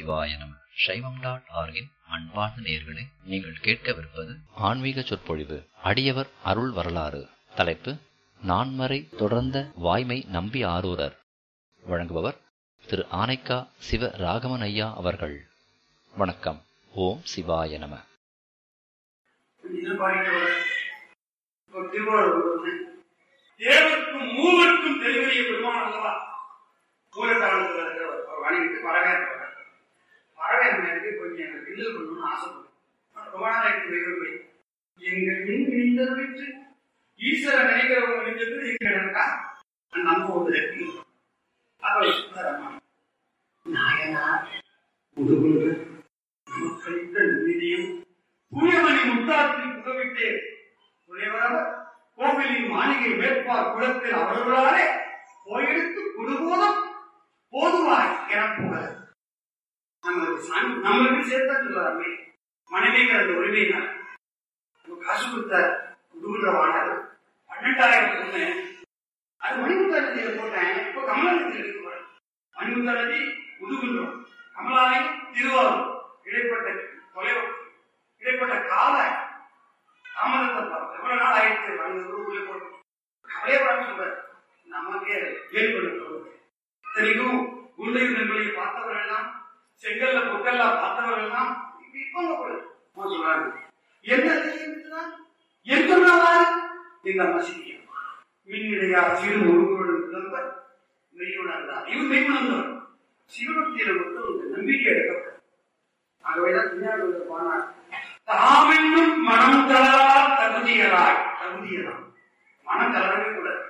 சிவாய நம சைவம் டாட் ஆர்கின் அன்பார்ந்த நேயர்களே நீங்கள் கேட்கவிருப்பது ஆன்மீக சொற்பொழிவு அடியவர் அருள் வரலாறு தலைப்பு நான்மறை தொடர்ந்த வாய்மை நம்பி ஆரூரர் வழங்குபவர் திரு ஆனைக்கா சிவ ராகவன் ஐயா அவர்கள் வணக்கம் ஓம் சிவாய நம தேவருக்கும் மூவருக்கும் தெளிவறிய பெருமான் அல்லவா மூலத்தாளத்தில் இருக்கிறவர் அவர் வணங்கிட்டு பறவை பறவை எனக்கு கொஞ்சம் எனக்கு கிண்டல் பண்ணணும்னு ஆசைப்படுறேன் ரொம்ப நாள் எனக்கு வேறு எங்கள் மின் இணைந்தது வச்சு ஈஸ்வரன் நினைக்கிறவங்க நினைச்சது எங்க எனக்கா நம்ம ஒரு இருக்கு அவர் சுந்தரமா நாயனா முதுகுன்று நமக்களித்த நிதியும் புனியமணி முத்தாற்றில் புகவிட்டேன் புனியவரவர் கோவிலின் மாளிகை மேற்பார் குளத்தில் அவர்களாலே போயெடுத்து குடுபோதும் போதுவாய் என புகழ் நம்மளுக்கு சாமி நம்மளுக்கு சேர்த்தா சொல்லாமே மனைவிங்கிற அந்த உரிமையினால் நம்ம காசு கொடுத்த குடும்பவானர் பன்னெண்டாயிரம் பொண்ணு அது மணிமுத்தாரதியில போட்டேன் இப்போ கமலாலயத்தில் இருக்கு பாரு. மணிமுத்தாரதி முதுகுன்றம் கமலாலயம் திருவாரூர் இடைப்பட்ட தொலைவு இடைப்பட்ட கால தாமதத்தை பார்த்து எவ்வளவு நாள் ஆயிடுச்சு ஐநூறு ரூபாய் போட்டு கவலையே வராம சொல்றாரு நமக்கே ஏன் பண்ண சொல்லுங்க இத்தனைக்கும் குண்டை நண்பர்களை பார்த்தவர்கள் எல்லாம் செங்கல்ல பொக்கல்ல பார்த்தவர்கள் எல்லாம் இப்பங்க போல சொல்றாங்க என்ன செய்யுதுதான் எந்த இந்த மசீதியம் மின்னிடையா சிறு ஒருவருடன் புலம்பர் மெய்யுணர்ந்தார் இவர் மெய்யுணர்ந்தவர் சிவபக்தியில மட்டும் இந்த நம்பிக்கை எடுக்கப்படும் ஆகவேதான் பின்னாடி போனார் தாமென்னும் மனம் தளரா தகுதியலாய் தகுதியலாம் மனம் தளரவே கூடாது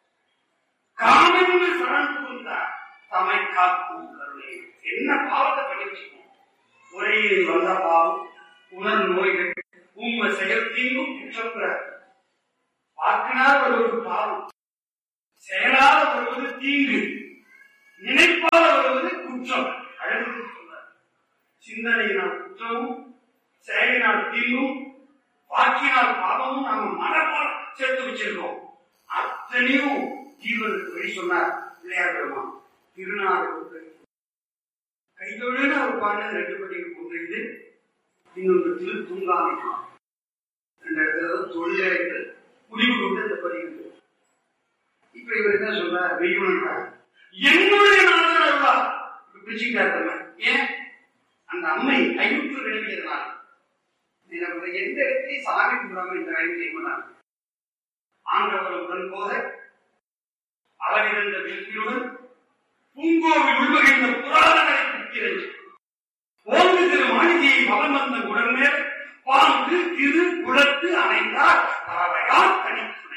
காமென்று சரண் புகுந்தார் தமை காக்கும் கருணை என்ன பாவத்தை பண்ணி வச்சுக்கணும் உரையில் வந்த பாவம் உணர் நோய்கள் உண்மை செயல் தீங்கும் குற்றப்புற வாக்கினால் வருவது பாவம் செயலால் வருவது தீங்கு நினைப்பால் வருவது குற்றம் அழகு சொன்னார் சிந்தனையினால் குற்றமும் செயலினால் தீங்கும் வாக்கினால் பாவமும் நாம மனப்பால் சேர்த்து வச்சிருக்கோம் அத்தனையும் தீர்வதற்கு வழி சொன்னார் பிள்ளையார் பெருமான் திருநாள் கைதொழுன்னு அவர் பாடினது ரெண்டு படிகள் கொண்டிருந்து இன்னொன்று திரு தூங்காமை ரெண்டு இடத்துல தொழிலாளர்கள் முடிவு கொண்டு இந்த பதிவு இப்ப இவர் என்ன சொல்றார் வெய்யுனார் என்னுடைய நாதன் அருளா பிரிச்சுக்கிட்டார் தம்மை ஏன் அந்த அம்மை ஐநூற்று விளம்பியதுனால் எனக்கு எந்த இடத்தையும் சாமி கும்பிடாம இந்த வேலை செய்ய மாட்டாங்க ஆண்டவர் உடன் போத அளவிருந்த வெற்றியுடன் பூங்கோவில் உள்வகின்ற புராதனை குத்திரஞ்சு ஓங்கு திரு மாளிகையை வலம் வந்த உடன் மேல் பாங்கு திரு குளத்து அணைந்தார் பறவையால் தனித்துணை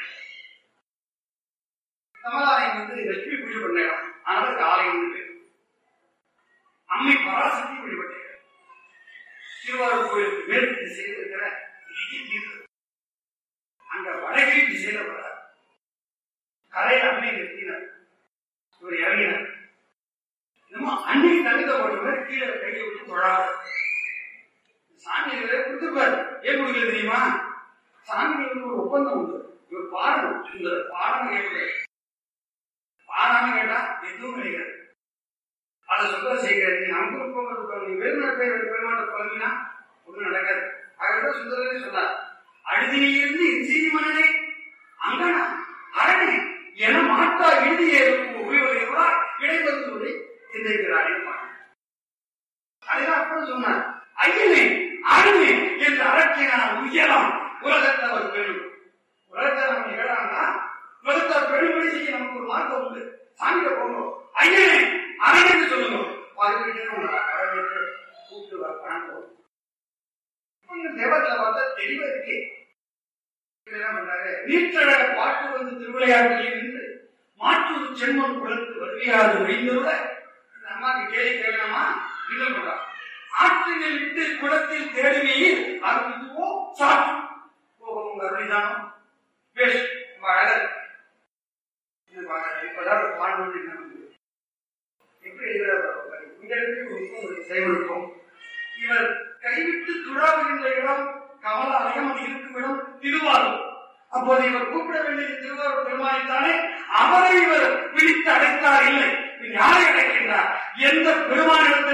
கமலாலயம் வந்து லட்சுமி பூஜை பண்ண இடம் அதனால காலையில் பேர் அம்மை பராசக்தி வழிபட்ட இடம் திருவாரூர் கோயிலுக்கு மேற்கு திசையில் இருக்கிற நிதி தீர்த்தம் அங்க வடகிரி திசையில வர்றார் கரையில் அன்னை நிறுத்தினார் இவர் இறங்கினார் என்னமோ அன்னைக்கு தகுந்த போட்டவர் கீழே கையை விட்டு தொழாத சாமி கொடுத்துருப்பாரு ஏன் கொடுக்கல தெரியுமா சாமி ஒரு ஒப்பந்தம் உண்டு இவர் பாடணும் சுந்தர பாடணும் கேட்கல பாடாம கேட்டா எதுவும் கிடையாது அதை சொல்ல செய்கிறது நமக்கு விருப்பம் நீ வேறுநாட்டு பேர் பெருமாட்ட பழங்கினா ஒன்றும் நடக்காது அதுதான் சுந்தரே சொன்னார் அழுதியிலிருந்து என் செய்தி மன்னனே அங்கனா அரணே என மாட்டா இறுதியே உபயோகிக்கிறா இடைவருவதை சிந்திக்கிறாரே அதுதான் அப்புறம் சொன்னார் ஐயனே அருமே என்று அரற்றினார் உயரம் உலகத்தவர் பெரும் உலகத்தை நம்ம இகழாங்கன்னா உலகத்தவர் பெருமொழி செய்ய நமக்கு ஒரு மார்க்கம் உண்டு சாமியில போகணும் ஐயனே அரங்கன்னு சொல்லுங்க பதினெட்டு கூப்பிட்டு வர பணம் போகும் தேவத்துல பார்த்தா தெளிவா இருக்கே என்ன பண்றாரு நீச்சழக பாட்டு வந்து திருவிளையாட்டில் நின்று மாற்றூர் செம்மன் குளத்து வருவியாது ஒழிந்தோட இந்த அம்மாக்கு கேள்வி கேட்கலாமா இல்லை பண்றா ஆற்றினில் விட்டு குளத்தில் தேடுமையில் அது இதுவோ சாற்று போகும் உங்க அருளிதானோ பேசு ரொம்ப அழகா இப்பதான் பாடணும் என்ன பண்ணுது எப்படி எழுதுறாரு இந்த இடத்துக்கு ஒரு செயல்படுத்தும் இவர் கைவிட்டு துழாவுகின்ற இடம் கமலாலயம் அது இருக்கும் இடம் திருவாரூர் அப்போது இவர் கூப்பிட வேண்டியது திருவாரூர் பெருமானைத்தானே அவரை இவர் பிடித்து அடைத்தார் இல்லை யாரை அடைக்கின்றார் எந்த பெருமானிடத்தில்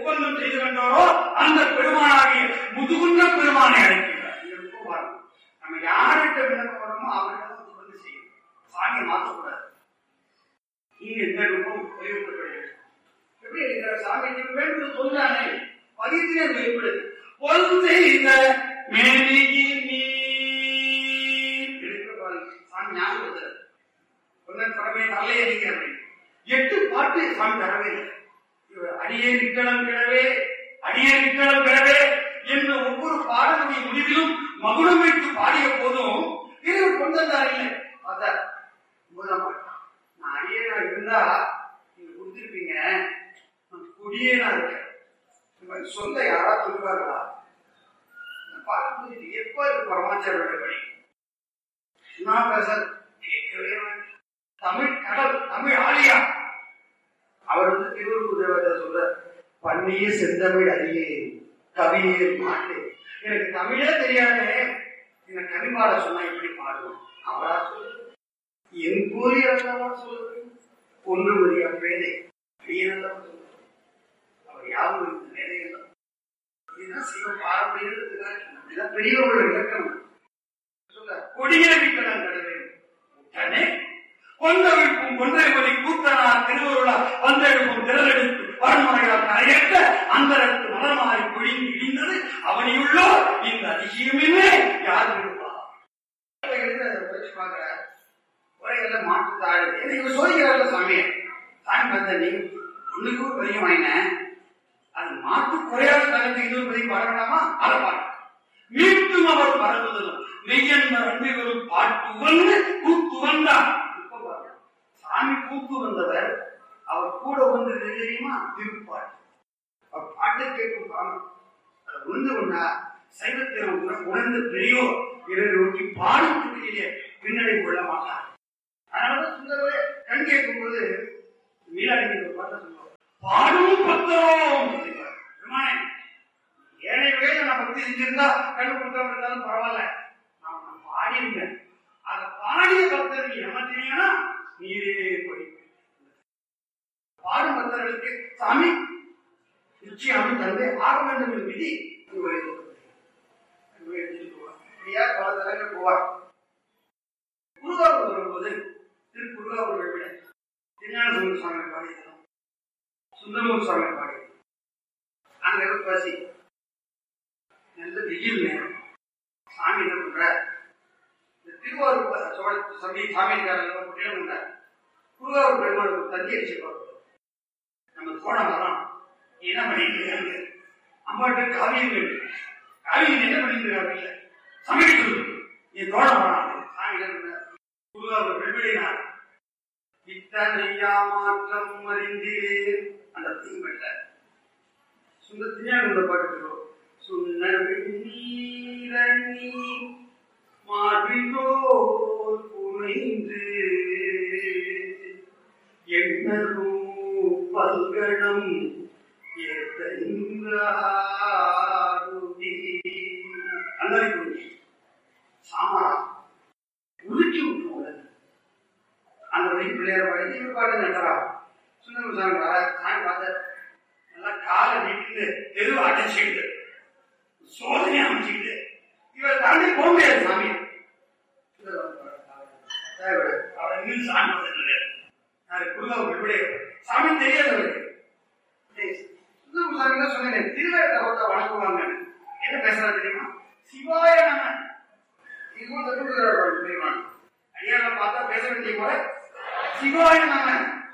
ஒப்பந்தம் செய்து கொண்டோரோ அந்த பெருமானாகிய முதுகுன்ற பெருமானை அழைக்கிறார் இங்க ரொம்ப பாருங்க. நம்ம யார்கிட்ட விண்ணப்பம் பண்ணணுமோ அவர்கிட்ட தான் தொடர்ந்து செய்யணும் சாமியை மாற்றக்கூடாது இங்க எந்த ரூபம் வலியுறுத்தப்படுகிறது எப்படி இருக்கிற சாமி நீ வேண்டுவது சொல்றானே பதித்திலே வெளிப்படுது பொன் செய்த மேனியில் நீ இருக்கிற பாருங்க சாமி ஞாபகப்படுத்துறது ஒன்னன் படமே நல்லே அடிக்கிறேன் எட்டு பாட்டு சாமி தரவே இல்லை இவர் அடியே நிக்கணம் கிழவே அடியே நிக்கணம் கிழவே என்ற ஒவ்வொரு பாடலுடைய முடிவிலும் மகுடம் வைத்து பாடிய போதும் இவர் கொண்டு வந்தார் இல்லை பார்த்தா முதலாம் பாட்டு நான் அடியேனா இருந்தா நீங்க கொடுத்திருப்பீங்க நான் குடியேனா இருக்கேன் இந்த மாதிரி சொல்ல யாராவது சொல்லுவார்களா நான் பார்க்கும்போது எப்ப இருக்கு பரமாச்சாரோட பணி நான் பேச கேட்கவே மாட்டேன். தமிழ் கடல் தமிழ் ஆலியா அவர் வந்து திருவள்ளுவர் தேவதை சொல்ற பண்ணிய செந்தமிழ் அறியே கவியே மாட்டு எனக்கு தமிழே தெரியாதே எனக்கு கவி பாட சொன்னா எப்படி பாடுவோம் அவரா சொல்லு என் கூறி அல்லவா சொல்லுது ஒன்று மதிய பேதை அடியனல்லவா சொல்லுது அவர் யாரும் இந்த வேலையெல்லாம் இதுதான் சிவ பாரம்பரியத்துக்காக இதுதான் பெரியவர்கள் இலக்கணம் சொல்ல கொடியேறிக்கடன் கடவே உடனே கொந்தவிழ்ப்பும் ஒன்றை மொழி கூத்தனா திருவருளா வந்தெடுப்பும் திரளெடுப்பு வன்முறையால் கரையற்ற அந்தரத்து மலர்மாறி பொழிந்து இடிந்தது அவனியுள்ளோ இந்த அதிசயமே யார் விடுவா உரைகள்ல மாட்டு தாழ் இவர் சோதிக்கிறார்ல சாமி சாமி பார்த்த நீ ஒண்ணுக்கு ஒரு பெரிய வாங்கினேன் அது மாட்டு குறையாத தகுந்த இன்னொரு பெரிய பாட வேண்டாமா அதை பாடு மீட்டும் அவர் பரவுதலும் மெய்யன்ப அன்பிவரும் பாட்டு வந்து கூத்து வந்தார் இப்ப பாருங்க. சாமி கூத்து வந்தவர் அவர் கூட வந்து தெரியுமா திருப்பாட்டு அவர் பாட்டு கேட்கும் காலம் அதை உணர்ந்து கொண்டா சைவத்தை உண- உணர்ந்த பெரியோர் இவரை நோக்கி பாடும் துறையிலே பின்னடை கொள்ள மாட்டார் அதனாலதான் சுந்தரவே கண் கேட்கும் போது மீளாடி பாட்ட சொல்லுவார் பாடும் பத்தரோம் அப்படிம்பார். பெருமானே, ஏழை வேலை நான் பக்தி செஞ்சிருந்தா கண்ணு கொடுக்காம இருந்தாலும் பரவாயில்ல நான் உன்னை பாடியிருக்கேன் அதை பாடிய பக்தர்கள் ஏமாத்தினீங்கன்னா நீரே படிப்பேன் பாடும் பக்தர்களுக்கு சாமி நிச்சயம் தந்தை ஆக வேண்டும் என்ற விதி உங்களை உங்களை எடுத்துட்டு போவார். இப்படியா பல தலங்கள் போவார் குருவாரூர் வரும்போது திரு குருவாரூர் விட திருஞான சுந்தர சுவாமி பாடியதும் சுந்தரமூர் சுவாமி பாடியது அங்க இருக்க பசி நல்ல வெயில் நேரம் சாமி என்ன பண்ற இந்த திருவாரூர் ப- சோழ சமி சாமியார் புட்டிடம் உண்டார் குருவாரூர் பெருமாளுக்கு தந்தி அடிச்சு பார்ப்போம் நம்ம தோண வரோம் நீ என்ன பண்ணிட்டு இருக்காங்க அம்மாட்ட காவியம் கேட்டு காவியம் என்ன பண்ணிட்டு இருக்காங்க சமைக்க சொல்லு நீ தோண வரான் சாமி என்ன பண்ணார்? குருவாரூர் வெள்வெளினார் இத்தனையா மாற்றம் அறிந்தேன் அந்த தீம்பட்ட சுந்தத்தியான பாட்டு சுண்ணி மார்பிலோர் புனைந்து எண்ணரும் பல்கணம் அந்தரி குறிஞ்சி சாமாரா உருக்கி விட்டுருவோம் அந்த வழி பிள்ளையார் படிச்சு இவர் பாட்டு நட்டரா சுந்தரம் சாமி வர சாமி பார்த்த நல்லா காலை நீட்டு தெரு அடைச்சிட்டு சோதனை அமைச்சிட்டு இவர் தாண்டி போக முடியாது சாமி அவர் இன்னும் சாமி வந்துட்டு நான் குருதாவை விடுபடைய சாமி தெரியாது அவருக்கு சுந்தரம் சாமி தான் சொன்னேன் திருவேட்ட ஒருத்த வணங்குவாங்க என்ன பேசுறா தெரியுமா சிவாய நம இதுவும் தட்டுக்கிறார் தெரியுமா ஐயா பார்த்தா பேச வேண்டிய போல சிவாய நம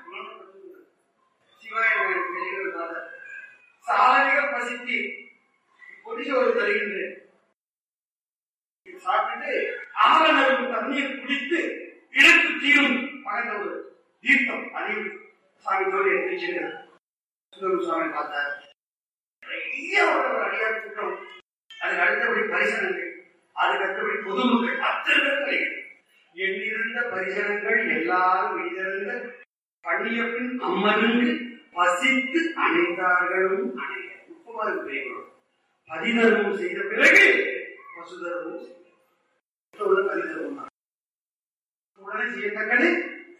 சிவாய நம பெரியவர் பார்த்தா சாலமிக பசித்து பொடிசோறு தருகின்றேன் இது சாப்பிட்டு ஆவணரும் தண்ணீர் குடித்து இழப்பு தீரும் பகந்த ஒரு தீர்த்தம் அதையும் சாமி தோழி எடுத்துச்சிருக்கார் சுந்தரம் சுவாமி பார்த்தார் நிறைய ஒரு ஒரு அடியார் கூட்டம் அதுக்கு அடுத்தபடி பரிசனங்கள் அதுக்கு அடுத்தபடி பொதுமக்கள் அத்தனை பேர் கிடையாது எண்ணிருந்த பரிசனங்கள் எல்லாரும் வெளியிலிருந்த பண்ணிய பின் அம்மருந்து பசித்து அணைந்தார்களும் அணைய முப்பது பெரியவரும் பதிதர்மம் செய்த பிறகு பசுதர்மம் செய்தார் பதிதர்மம் தான் உடனே செய்யத்தக்கது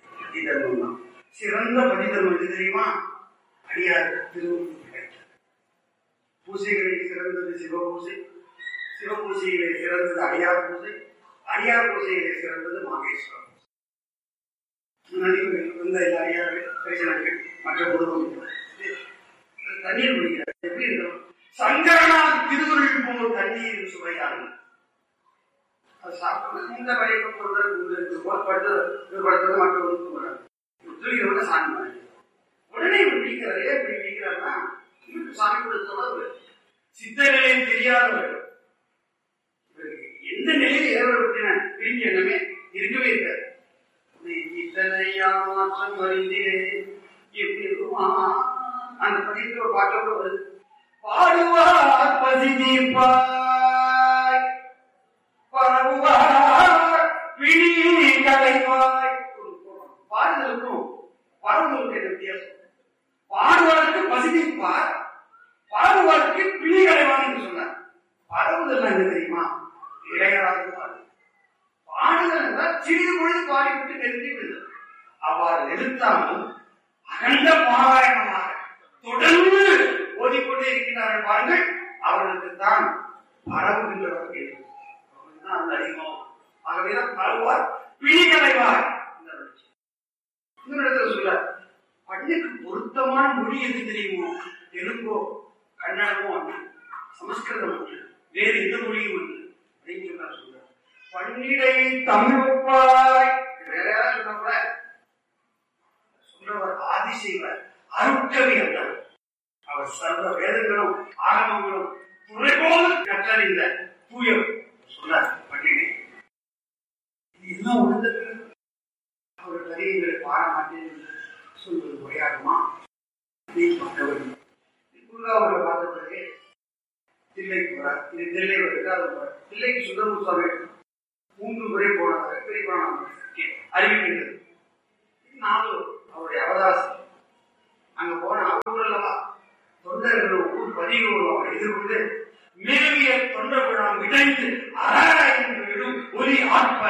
பதிதர்மம் தான் சிறந்த பதிதர்மம் எது தெரியுமா அடியார் திருவள்ளுவர் கிடைத்தது பூசைகளில் சிறந்தது சிவபூசை சிவபூசையிலே சிறந்தது அடியார் பூசை அடியார் பூசையிலே சிறந்தது மாகேஸ்வரம் வந்த எல்லா அடியார்கள் பேசினார்கள் மற்ற குடும்பம் தண்ணீர் குடிக்கிறார் எப்படி இருக்கும் சங்கரனால் திருவுருள் போல் தண்ணீர் சுவையாகும் அது சாப்பிட்டு இந்த வரைக்கும் சொல்றது உங்களுக்கு படுத்தது படுத்தது மற்றவர்களுக்கு தூக்கியோட சாமி மாதிரி உடனே இவர் பிடிக்கிறாரு ஏன் இப்படி பிடிக்கிறாருன்னா இவருக்கு சாமி கூட தொடர்பு சித்த நிலையம் தெரியாதவர்கள் இவருக்கு எந்த நிலையில ஏறவர் பற்றின பிரிஞ்ச எண்ணமே இருக்கவே இருக்காது நீ இத்தனையா மாற்றம் அறிந்தே எப்படி இருக்குமா அந்த பதிவுல ஒரு பாட்டோட வருது பாடுவார் பசி தீர்ப்பாய் பரவுவார் பிடி கலைவாய் பாடுதலுக்கும் பரவுதலுக்கும் என்ன வித்தியாசம் பாடுவாருக்கு பசி தீர்ப்பார் பரவுவாருக்கு பிடி கலைவான் என்று சொன்னார் பரவுதல் என்ன தெரியுமா இளையராக பாடு பாடுதல் என்றால் சிறிது பொழுது பாடிவிட்டு நிறுத்தி விடுதல் அவ்வாறு நிறுத்தாமல் அகண்ட பாராயணமாக தொடர்ந்து ஓதிக்கொண்டே இருக்கின்றார்கள் பாருங்கள் அவர்களுக்கு தான் பரவுகின்றவர்கள் அவர்களுக்கு அந்த அதிகமாகும் ஆகவேதான் பரவுவார் பிடிகளைவார் இன்னொரு இடத்துல சொல்ல பண்ணுக்கு பொருத்தமான மொழி எது தெரியுமோ தெலுங்கோ கன்னடமோ ஒன்று சமஸ்கிருதம் ஒன்று வேறு எந்த மொழியும் ஒன்று அப்படின்னு சொன்னார் சொல்ற பன்னிடை தமிழ்ப்பாய் வேற யாராவது சொன்னா கூட சொல்றவர் ஆதிசைவர் அருட்கவி என்றவர் அவர் சர்வ வேதங்களும் ஆகமங்களும் துறைபோது கற்றறிந்த தூயவர் சொன்னார் பண்டிகை இதெல்லாம் உணர்ந்த பிறகு அவர் கதைகளை பாட மாட்டேன் என்று சொல்வது முறையாகுமா நீ பார்த்தவர் குருகாவரை பார்த்த பிறகு தில்லைக்கு வர இது தில்லை வருது அது வர தில்லைக்கு சுந்தரமு சுவாமி மூன்று முறை போனதாக பெரியவரான அறிவிக்கின்றது நாலு அவருடைய அவகாசம் அங்க போன அவர் அல்லவா தொண்டர்கள் ஊர் பதிவு அவரை எதிர்கொண்டு மேவிய தொண்டர் விழாம் இணைந்து அராரா என்று விடும் ஒலி ஆட்ப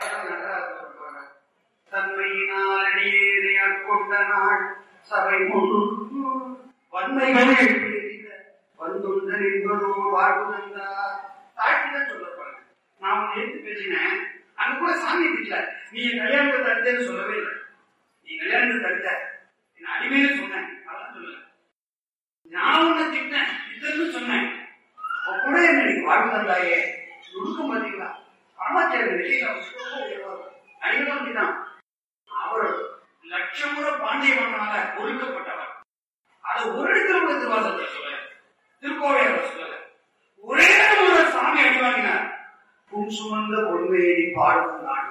தன்மையினால் அடியேறி ஆட்கொண்ட நாள் சபை முழு வன்மைகள் வந்துள்ளர் என்பதோ வாழ்வு தந்தார் தாழ்த்திதான் சொல்லப்படுது நான் உன்னை எடுத்து பேசினேன் அங்க கூட சாமி வீட்டுல நீ என் கல்யாணத்தை தடுத்தேன்னு சொல்லவே இல்லை நீ கல்யாணத்தை தடுத்த என் அடிமையில சொன்னேன் அதான் சொல்லல நான் உன்னை திட்டேன் இதன்னு சொன்னேன் அப்ப கூட என்ன நீ வாழ்வு தந்தாயே ஒழுக்கம் பார்த்தீங்களா பரமாச்சாரிய நிலையில அடிகளும் அப்படிதான் அவர் லட்சம் முறை பாண்டிய மன்னனால ஒழுக்கப்பட்டவர் அதை ஒரு இடத்துல கூட திருவாசத்தை சொல்லல திருக்கோவையார் சொல்லல ஒரே ஒரு சாமி அடி வாங்கினார் புன் சுமந்த பொன்மையடி பாடும் நாடு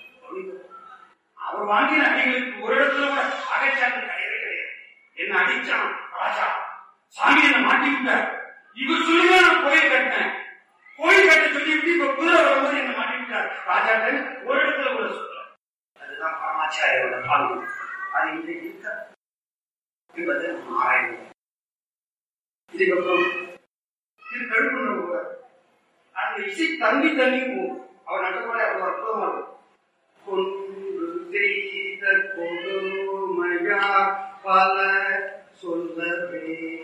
அவர் வாங்கின அடிகளுக்கு ஒரு இடத்துல கூட அகைச்சாட்டு கிடையவே கிடையாது என்ன அடிச்சான் ராஜா சாமி என்ன மாட்டி விட்டார் இவர் சொல்லிதான் நான் கோயில் கட்டினேன் கோயில் கட்ட சொல்லிவிட்டு இப்ப குதிரை வரும்போது என்ன மாட்டி விட்டார் ராஜாக்கள் ஒரு இடத்துல கூட சொல்ல அதுதான் பரமாச்சாரியோட பங்கு அது இன்றைக்கு இருக்க என்பது ஆராய்வு இதுக்கப்புறம் திரு கழுப்புணர்வு அந்த இசை தள்ளி தள்ளி போகும் அவர் நடக்கூட அவ்வளவு அற்புதமா இருக்கும் கொன்று செய்த கொடுமையா பல சொல்லவே